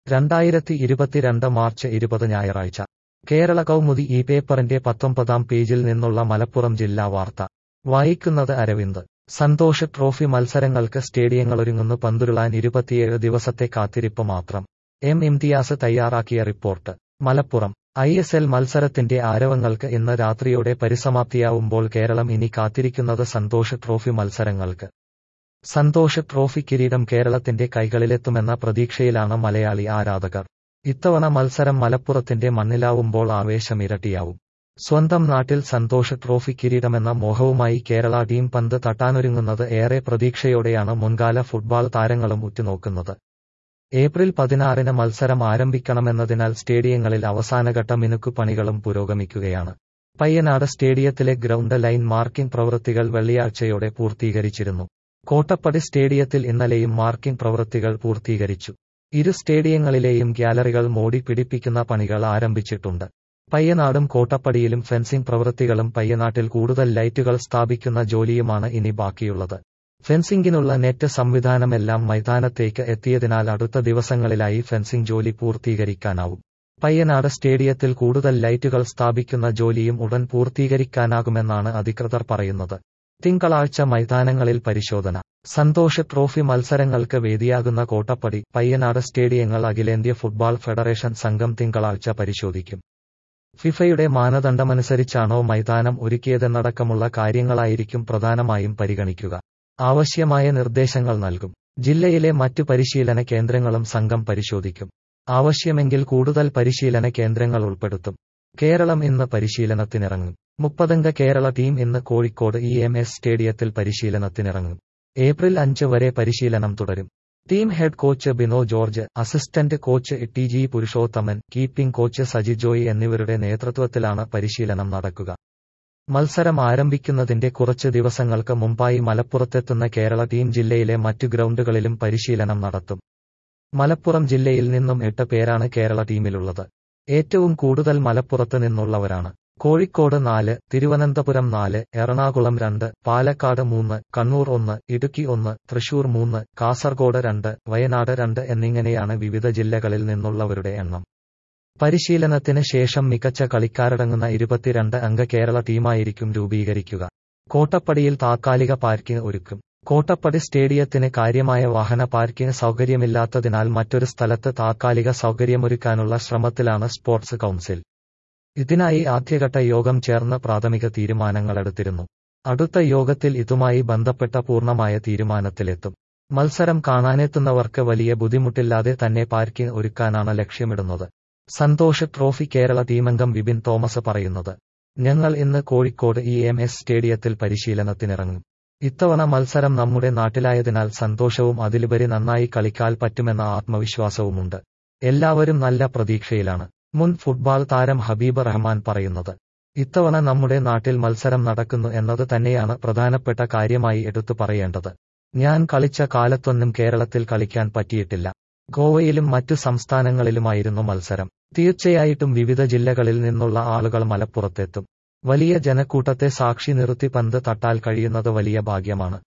രണ്ടായിരത്തി ഇരുപത്തിരണ്ട് മാർച്ച് ഇരുപത് ഞായറാഴ്ച കേരള കൗമുദി ഈ പേപ്പറിന്റെ പത്തൊമ്പതാം പേജിൽ നിന്നുള്ള മലപ്പുറം ജില്ലാ വാർത്ത വായിക്കുന്നത് അരവിന്ദ് സന്തോഷ് ട്രോഫി മത്സരങ്ങൾക്ക് സ്റ്റേഡിയങ്ങളൊരുങ്ങുന്നു പന്തുരുളാൻ ഇരുപത്തിയേഴ് ദിവസത്തെ കാത്തിരിപ്പ് മാത്രം എം ഇംതിയാസ് തയ്യാറാക്കിയ report Malappuram I S L മത്സരത്തിന്റെ ആരവങ്ങൾക്ക് ഇന്ന് രാത്രിയോടെ പരിസമാപ്തിയാവുമ്പോൾ കേരളം ഇനി കാത്തിരിക്കുന്നത് സന്തോഷ് ട്രോഫി മത്സരങ്ങൾക്ക് സന്തോഷ് ട്രോഫി കിരീടം കേരളത്തിന്റെ കൈകളിലെത്തുമെന്ന പ്രതീക്ഷയിലാണ് മലയാളി ആരാധകർ ഇത്തവണ മത്സരം മലപ്പുറത്തിന്റെ മണ്ണിലാവുമ്പോൾ ആവേശം ഇരട്ടിയാവും സ്വന്തം നാട്ടിൽ സന്തോഷ് ട്രോഫി കിരീടമെന്ന മോഹവുമായി കേരള ടീം പന്ത് തട്ടാനൊരുങ്ങുന്നത് ഏറെ പ്രതീക്ഷയോടെയാണ് മുൻകാല ഫുട്ബോൾ താരങ്ങളും ഉറ്റുനോക്കുന്നത് ഏപ്രിൽ പതിനാറിന് മത്സരം ആരംഭിക്കണമെന്നതിനാൽ സ്റ്റേഡിയങ്ങളിൽ അവസാനഘട്ട മിനുക്കുപണികളും പുരോഗമിക്കുകയാണ് പയ്യനാട് സ്റ്റേഡിയത്തിലെ ഗ്രൗണ്ട് ലൈൻ മാർക്കിംഗ് പ്രവൃത്തികൾ വെള്ളിയാഴ്ചയോടെ പൂർത്തീകരിച്ചിരുന്നു കോട്ടപ്പടി സ്റ്റേഡിയത്തിൽ ഇന്നലെയും മാർക്കിംഗ് പ്രവൃത്തികൾ പൂർത്തീകരിച്ചു ഇരു സ്റ്റേഡിയങ്ങളിലെയും ഗ്യാലറികൾ മോടി പിടിപ്പിക്കുന്ന പണികൾ ആരംഭിച്ചിട്ടുണ്ട് പയ്യനാടും കോട്ടപ്പടിയിലും ഫെൻസിംഗ് പ്രവൃത്തികളും പയ്യനാട്ടിൽ കൂടുതൽ ലൈറ്റുകൾ സ്ഥാപിക്കുന്ന ജോലിയുമാണ് ഇനി ബാക്കിയുള്ളത് ഫെൻസിംഗിനുള്ള നെറ്റ് സംവിധാനമെല്ലാം മൈതാനത്തേക്ക് എത്തിയതിനാൽ അടുത്ത ദിവസങ്ങളിലായി ഫെൻസിംഗ് ജോലി പൂർത്തീകരിക്കാനാവും പയ്യനാട് സ്റ്റേഡിയത്തിൽ കൂടുതൽ ലൈറ്റുകൾ സ്ഥാപിക്കുന്ന ജോലിയും ഉടൻ പൂർത്തീകരിക്കാനാകുമെന്നാണ് അധികൃതർ പറയുന്നത് തിങ്കളാഴ്ച മൈതാനങ്ങളിൽ പരിശോധന സന്തോഷ് ട്രോഫി മത്സരങ്ങൾക്ക് വേദിയാകുന്ന കോട്ടപ്പടി പയ്യനാട് സ്റ്റേഡിയങ്ങൾ അഖിലേന്ത്യ ഫുട്ബോൾ ഫെഡറേഷൻ സംഘം തിങ്കളാഴ്ച പരിശോധിക്കും ഫിഫയുടെ മാനദണ്ഡമനുസരിച്ചാണോ മൈതാനം ഒരുക്കിയതെന്നടക്കമുള്ള കാര്യങ്ങളായിരിക്കും പ്രധാനമായും പരിഗണിക്കുക ആവശ്യമായ നിർദ്ദേശങ്ങൾ നൽകും ജില്ലയിലെ മറ്റു പരിശീലന കേന്ദ്രങ്ങളും സംഘം പരിശോധിക്കും ആവശ്യമെങ്കിൽ കൂടുതൽ പരിശീലന കേന്ദ്രങ്ങൾ ഉൾപ്പെടുത്തും കേരളം ഇന്ന് പരിശീലനത്തിനിറങ്ങും മുപ്പതംഗ കേരള ടീം ഇന്ന് കോഴിക്കോട് ഇ എം എസ് സ്റ്റേഡിയത്തിൽ പരിശീലനത്തിനിറങ്ങും ഏപ്രിൽ അഞ്ച് വരെ പരിശീലനം തുടരും team head coach Bino George assistant coach T G Purushothaman keeping coach Saji Joy എന്നിവരുടെ നേതൃത്വത്തിലാണ് പരിശീലനം നടക്കുക മത്സരം ആരംഭിക്കുന്നതിന്റെ കുറച്ച് ദിവസങ്ങൾക്ക് മുമ്പായി മലപ്പുറത്തെത്തുന്ന കേരള ടീം ജില്ലയിലെ മറ്റു ഗ്രൗണ്ടുകളിലും പരിശീലനം നടത്തും മലപ്പുറം ജില്ലയിൽ നിന്നും എട്ട് പേരാണ് കേരള ടീമിലുള്ളത് ഏറ്റവും കൂടുതൽ മലപ്പുറത്ത് നിന്നുള്ളവരാണ് കോഴിക്കോട് നാല് തിരുവനന്തപുരം നാല് എറണാകുളം രണ്ട് പാലക്കാട് മൂന്ന് കണ്ണൂർ ഒന്ന് ഇടുക്കി ഒന്ന് തൃശൂർ മൂന്ന് കാസർഗോഡ് രണ്ട് വയനാട് രണ്ട് എന്നിങ്ങനെയാണ് വിവിധ ജില്ലകളിൽ നിന്നുള്ളവരുടെ എണ്ണം പരിശീലനത്തിന് ശേഷം മികച്ച കളിക്കാരടങ്ങുന്ന ഇരുപത്തിരണ്ട് അംഗ കേരള ടീമായിരിക്കും രൂപീകരിക്കുക കോട്ടപ്പടിയിൽ താത്കാലിക പാർക്കിംഗ് ഒരുക്കും കോട്ടപ്പടി സ്റ്റേഡിയത്തിന് കാര്യമായ വാഹന പാർക്കിംഗ് സൗകര്യമില്ലാത്തതിനാൽ മറ്റൊരു സ്ഥലത്ത് താത്കാലിക സൗകര്യമൊരുക്കാനുള്ള ശ്രമത്തിലാണ് സ്പോർട്സ് കൗൺസിൽ ഇതിനായി ആദ്യഘട്ട യോഗം ചേർന്ന് പ്രാഥമിക തീരുമാനങ്ങളെടുത്തിരുന്നു അടുത്ത യോഗത്തിൽ ഇതുമായി ബന്ധപ്പെട്ട പൂർണ്ണമായ തീരുമാനത്തിലെത്തും മത്സരം കാണാനെത്തുന്നവർക്ക് വലിയ ബുദ്ധിമുട്ടില്ലാതെ തന്നെ പാർക്കിംഗ് ഒരുക്കാനാണ് ലക്ഷ്യമിടുന്നത് സന്തോഷ് ട്രോഫി കേരള ടീമംഗം വിപിൻ തോമസ് പറയുന്നത് ഞങ്ങൾ ഇന്ന് കോഴിക്കോട് ഇ എം എസ് സ്റ്റേഡിയത്തിൽ പരിശീലനത്തിനിറങ്ങും ഇത്തവണ മത്സരം നമ്മുടെ നാട്ടിലായതിനാൽ സന്തോഷവും അതിലുപരി നന്നായി കളിക്കാൻ പറ്റുമെന്ന ആത്മവിശ്വാസവുമുണ്ട് എല്ലാവരും നല്ല പ്രതീക്ഷയിലാണ് മുൻ ഫുട്ബോൾ താരം ഹബീബ് റഹ്മാൻ പറയുന്നത് ഇത്തവണ നമ്മുടെ നാട്ടിൽ മത്സരം നടക്കുന്നു എന്നത് തന്നെയാണ് പ്രധാനപ്പെട്ട കാര്യമായി എടുത്തു പറയേണ്ടത് ഞാൻ കളിച്ച കാലത്തൊന്നും കേരളത്തിൽ കളിക്കാൻ പറ്റിയിട്ടില്ല ഗോവയിലും മറ്റു സംസ്ഥാനങ്ങളിലുമായിരുന്നു മത്സരം തീർച്ചയായിട്ടും വിവിധ ജില്ലകളിൽ നിന്നുള്ള ആളുകൾ മലപ്പുറത്തെത്തും വലിയ ജനക്കൂട്ടത്തെ സാക്ഷി നിർത്തി പന്ത് തട്ടാൽ കഴിയുന്നത് വലിയ ഭാഗ്യമാണ്